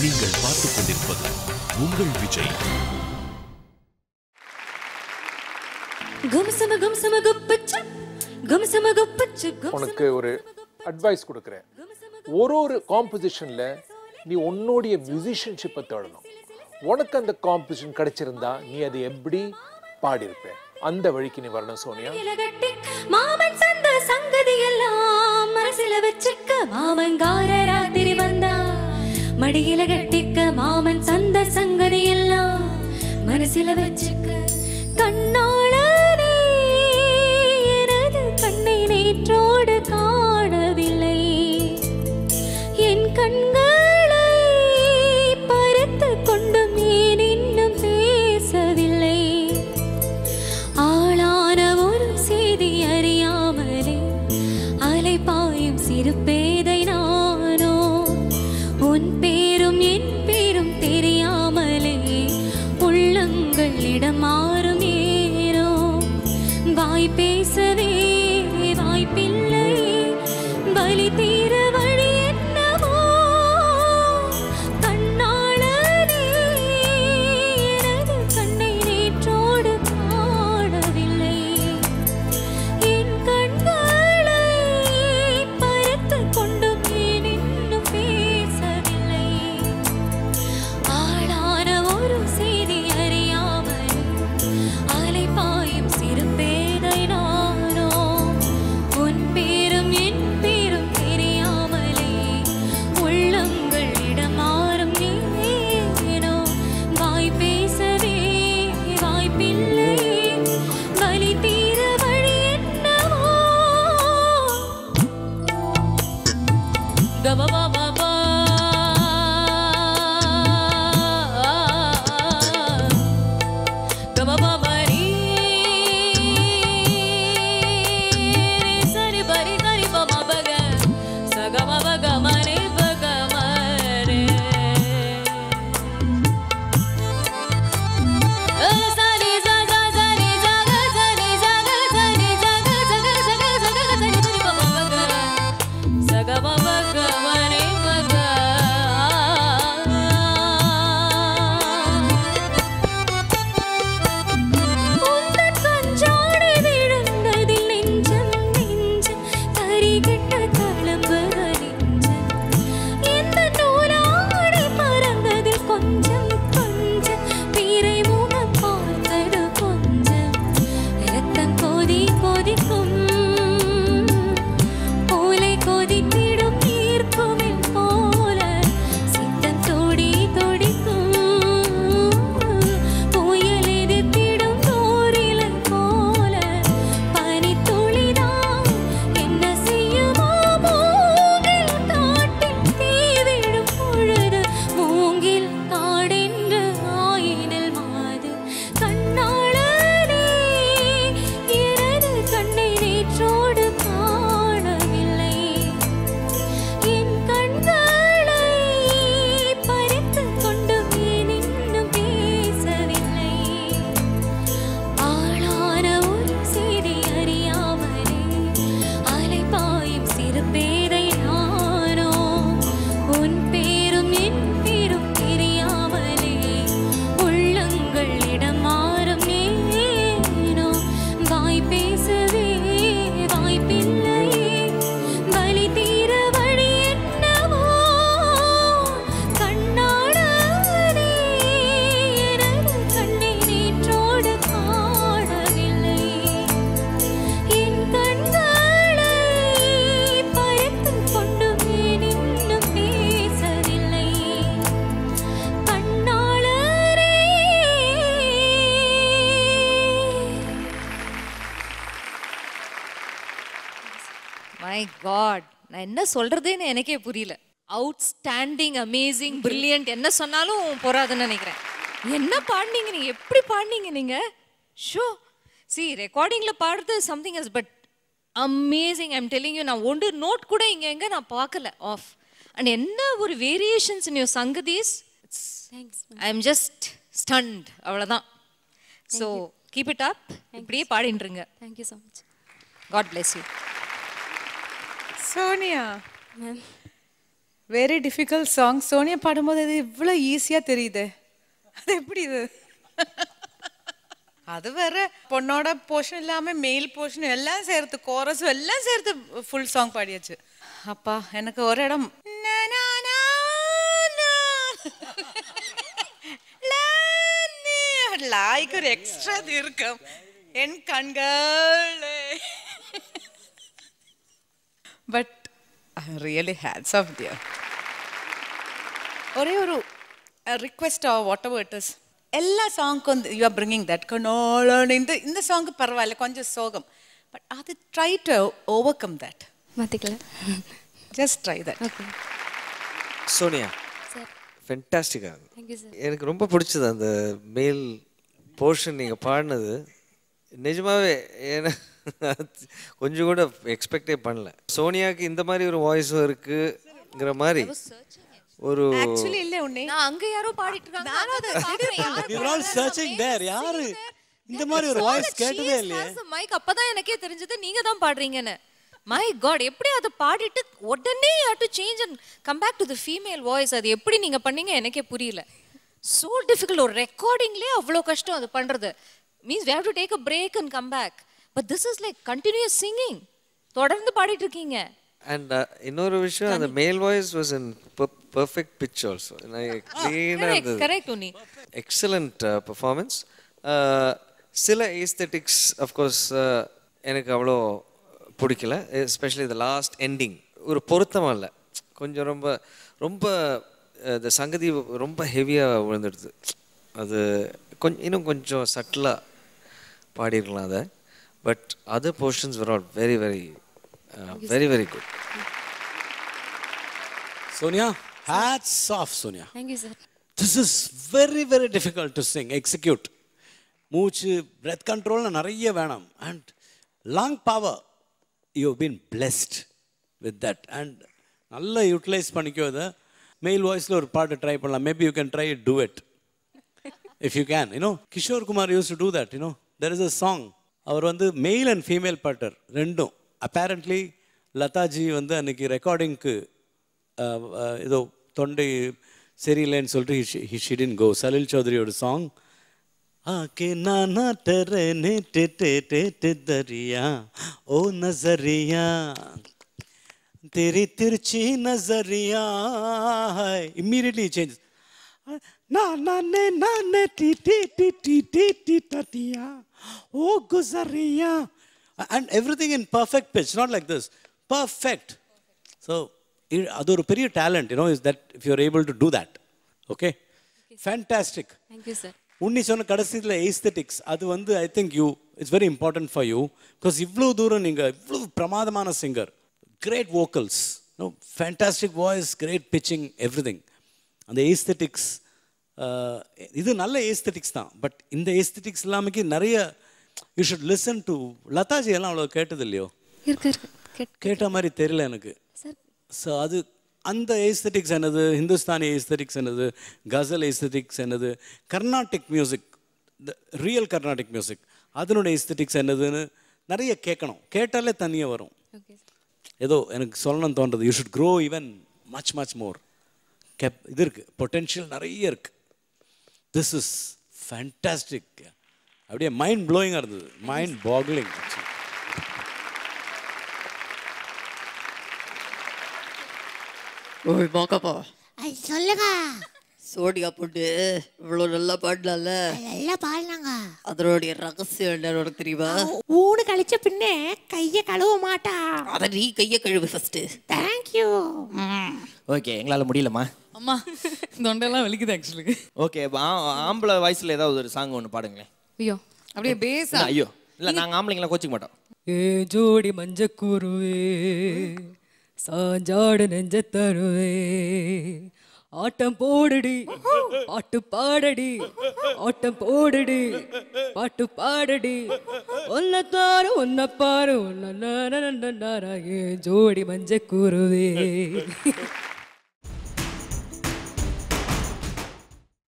நீங்கள் பார்த்துக் கொண்டிருப்பது உங்கள் விஜய் கும்சம கும்சம குப்பச்சு கும்சம குப்பச்சு உனக்கு ஒரு அட்வைஸ் கொடுக்குறேன் ஒரு ஒரு காம்போசிஷன்ல நீ உன்னுடைய மியூசிஷியன்ஷிப்பை தேடணும் உனக்கு அந்த காம்போசிஷன் கிடைச்சிருந்தா நீ அதை எப்படி பாடியிருப்ப அந்த வழிக்கு நீ வரணும் சோனியா கட்டி மாமன் சந்த சங்கதி எல்லாம் மனசுல வச்சுக்க மாமங்கார ராத்திரி வந்தா மடியில கட்டிக்க மாமன் சந்த சங்கதி எல்லாம் மனசுல வச்சுக்க கண்ணாளனே எனது கண்ணை நேற்றோடு காணவில்லை என் கண்களை பறித்து கொண்டும் ஏன் இன்னும் பேசவில்லை ஆளான ஒரு செய்தி அறியாமலே அலைபாயும் சிறு பேதை நானோ உன் பேரும் என் பேரும் தெரியாமலே உள்ளங்களிடம் மாறும் ஏனோ வாய் பேசவே வாய்ப்பில்லை பலி தீர வழி என்னவோ கண்ணாளனே எனது கண்ணை நேற்றோடு காணவில்லை என் கண்களை பறித்து கொண்டும் ஏன் இன்னும் பேசவில்லை ஆளான ஒரு செய்தி அறியாமல் அலைபாயும் சிறு பேதை நானோ உன் பேரும் என் பேரும் தெரியாமலே உள்ளங்களிடம் மாறும் ஏனோ வாய் பேசவே வாய்ப்பில்லை வலி தீர வழி என்னவோ கபபபபா. கபபபரி. சரி பரி தரி பமபக. சகமபக மரி பக மரே. சரி ச ச சரி ஜக சரி ஜக சரி ஜக ஜக ஜக ஜக சரி சரி பமபக. சகமபக மரி பக. உந்தன் கஞ்சாடை விழுந்ததில் நெஞ்சம் நெஞ்சம் தரிகட்ட தளம்புக நெஞ்சம் எந்த நூலாடை பறந்ததில் கொஞ்சம் கொஞ்சம் பிறை முகம் பார்த்தது கொஞ்சம் ரத்தம் கொதி கொதிக்கும் போலை கொதித்திடும் நீர்க்குமிழ் போல சித்தம் தொடி தொடிக்கும் புயல் எதிர்த்திடும் தோரிலை போல பனித்துளிதான் என்ன செய்யுமோ மூங்கில் காட்டில் தீ விடும் பொழுது மூங்கில் காடென்று ஆயினில் மாது கண்ணாளனே எனது கண்ணை நேற்றோடு காணவில்லை என் கண்களை பறித்து கொண்டு ஏன் இன்னும் பேசவில்லை ஆளான ஒரு செய்தி அறியாமலே அலைபாயும் சிறு பேதை நானோ உன் பேரும் என் பேரும் தெரியாமலே உள்ளங்களிடம் மாறும் ஏனோ வாய் பேசவே வாய்ப்பில்லை வலி தீர வழி என்னவோ கண்ணாடனே எனது கண்ணை நேற்றோடு காணவில்லை என் கண்களை பறித்து கொண்டும் ஏன் இன்னும் பேசவில்லை கண்ணாளரே மை காட் நான் என்ன சொல்றதுன்னு எனக்கே புரியல அவுட்ஸ்டாண்டிங் அமேசிங் பிரில்லியன்ட் என்ன சொன்னாலும் போறாதுன்னு நினைக்கிறேன் என்ன பாடினீங்க நீங்க எப்படி பாடினீங்க நீங்க ஷோ சி ரெக்கார்டிங்ல பாடுறது something is but amazing I'm telling you நான் ஒன்று நோட் கூட இங்க எங்க நான் பார்க்கல ஆஃப் அண்ட் என்ன ஒரு வேரியேஷன்ஸ் இன் யோர் சங்கதீஸ் ஐ எம் ஜஸ்ட் ஸ்டண்ட் அவ்வளோதான் ஸோ கீப் இட் அப் இப்படியே பாடிட்டுருங்க thank you so much god bless you Sonia ma'am very difficult song Sonia பாடும்போது இது இவ்வளோ ஈஸியாக தெரியுது அது எப்படி இது அது வேற பொண்ணோட போர்ஷன் இல்லாமல் மெயில் போர்ஷன் எல்லாம் சேர்த்து கோரஸும் எல்லாம் சேர்த்து ஃபுல் சாங் பாடியாச்சு அப்பா எனக்கு ஒரு இடம் நா, நா, நா, நா. லா, நீ. லாய்க்கு ஒரு எக்ஸ்ட்ரா இருக்கும் என் கண்களே but really hats off dear ஒரே ஒரு request whatever it is எல்லா சாங்க்கும் வந்து யூ ஆர் பிரிங்கிங் தட் கனோலன்னு இந்த இந்த சாங்க்கு பரவாயில்ல கொஞ்சம் சோகம் பட் அது try to overcome that மாத்திக்கலாம் just try that okay Sonia sir ஃபென்டாஸ்டிக்காக தேங்க்யூ சார் எனக்கு ரொம்ப பிடிச்சது அந்த மேல் போர்ஷன் நீங்கள் பாடினது நிஜமாவே ஏன்னா அது கொஞ்சம் கூட எக்ஸ்பெக்டே பண்ணல சோனியாவுக்கு இந்த மாதிரி ஒரு வாய்ஸும் இருக்குங்கிற மாதிரி ஒரு ஆக்சுவலி இல்லை உன்னே நான் அங்க யாரோ பாடிட்டு இருக்காங்க நான் அதை பாக்குறேன். யாரு We were all searching there. யாரு இந்த மாதிரி ஒரு வாய்ஸ் கேட்டதே இல்லையே மைக் அப்பதான் எனக்கே தெரிஞ்சது நீங்க தான் பாடுறீங்கன்னு மை காட் எப்படி அதை பாடிட்டு உடனே to change and come back to the female voice அது எப்படி நீங்க பண்ணீங்க எனக்கே புரியல சோ டிஃபிகல்ட் ஒரு ரெக்கார்டிங்லேயே அவ்வளோ கஷ்டம் அது பண்றது means we have to take a break and come back but this is like continuous singing தொடர்ந்து பாடிட்டு இருக்கீங்க அண்ட் இன்னொரு விஷயம் அந்த male voice was in perfect pitch also க்ளீனாக இருந்தது கரெக்ட் உன்னி எக்ஸலண்ட் பர்ஃபார்மன்ஸ் சில ஏஸ்தட்டிக்ஸ் அஃப்கோர்ஸ் எனக்கு அவ்வளோ பிடிக்கல எஸ்பெஷலி த லாஸ்ட் எண்டிங் ஒரு பொருத்தமாக இல்லை கொஞ்சம் ரொம்ப ரொம்ப இந்த சங்கதி ரொம்ப ஹெவியாக விழுந்துடுது அது கொஞ்சம் இன்னும் கொஞ்சம் சட்டிலாக பாடியிருக்கலாம் அதை but other portions were all very very very very good Sonia hats off Sonia thank you sir this is very very difficult to sing execute மூச்சு பிரெத் கண்ட்ரோல்னு நிறைய வேணும் and long power you been blessed with that and நல்லா utilise பண்ணிக்கோ அதை male வாய்ஸில் ஒரு பாட்டு ட்ரை பண்ணலாம் maybe you can try do it if you can you know Kishore Kumar use to do that you know there is a song அவர் வந்து male and female பாட்டர் ரெண்டும் அப்பேரண்ட்லி லதாஜி வந்து அன்னைக்கு ரெக்கார்டிங்க்கு ஏதோ தொண்டை சரியில்லைன்னு சொல்லிட்டு ஹி ஷிடின் கோ சலில் சௌத்ரியோட சாங் आके नाना टरने टे टे टे टे दरिया ओ नजरिया तेरी तिरछी नजरिया है immediately changes ना ना ने ना ने टी टी टी टी टी टी तटिया ओ गुजरिया and everything in perfect pitch not like this perfect so i- அது ஒரு பெரிய talent you know is that if you're able to do that okay fantastic thank you sir Unni சொன்ன கடைசியில் எய்ஸ்தட்டிக்ஸ் அது வந்து I think you it's very important for you because இவ்வளோ தூரம் நீங்கள் இவ்வளோ பிரமாதமான singer great vocals no fantastic voice great pitching everything அந்த எய்ஸ்தட்டிக்ஸ் இது நல்ல எய்ஸ்தட்டிக்ஸ் தான் பட் இந்த எய்ஸ்தட்டிக்ஸ் இல்லாமக்கி நிறைய you should listen to Lataji எல்லாம் அவ்வளோ கேட்டது இல்லையோ இருக்கு இருக்கு கேட் கேட்ட மாதிரி தெரியல எனக்கு சார் ஸோ அது அந்த ஏஸ்தட்டிக்ஸ் என்னது ஹிந்துஸ்தானி ஏஸ்தட்டிக்ஸ் என்னது கசல் ஏஸ்தட்டிக்ஸ் என்னது Carnatic music real Carnatic music அதனுடைய ஏஸ்தட்டிக்ஸ் என்னதுன்னு நிறைய கேட்கணும் கேட்டாலே தனியாக வரும் ஓகே ஏதோ எனக்கு சொல்லணும்னு தோன்றது you should grow even much much more கெப் இது இருக்குது பொட்டென்ஷியல் நிறைய இருக்குது திஸ் இஸ் ஃபேண்டாஸ்டிக் அப்படியே மைண்ட் ப்ளோயிங்காக இருந்தது மைண்ட் பாக்லிங் ஓய் பாக்கப்பா அது சொல்லுங்க சோடியா போட்டு இவ்வளோ நல்லா பாடலாம்ல நல்லா பாடினாங்க அதனுடைய ரகசியம் என்னன்னு உனக்கு தெரியுமா ஊடு கழிச்ச பின்னே கைய கழுவ மாட்டா அதை நீ கையை கழுவு ஃபர்ஸ்ட் தேங்க்யூ ஓகே எங்களால் முடியலம்மா அம்மா தொண்டெல்லாம் வலிக்குது ஆக்சுவலி ஓகே ஆம்பளை வயசில் ஏதாவது ஒரு சாங் ஒன்று பாடுங்களேன் ஐயோ அப்படியே பேசா இல்ல, ஐயோ இல்லை நாங்கள் ஆம்பளைங்களாம் கோச்சிக்க மாட்டோம் ஏ ஜோடி மஞ்சக்கூருவே சாஞ்சாடு நெஞ்ச தருவே ஆட்டம் போடுடி பாட்டு பாடடி ஆட்டம் போடுடி பாட்டு பாடடி ஒன்ன தாரு ஒன்ன பாரு ஒன்ன ஏ ஜோடி மஞ்சக்கூருவே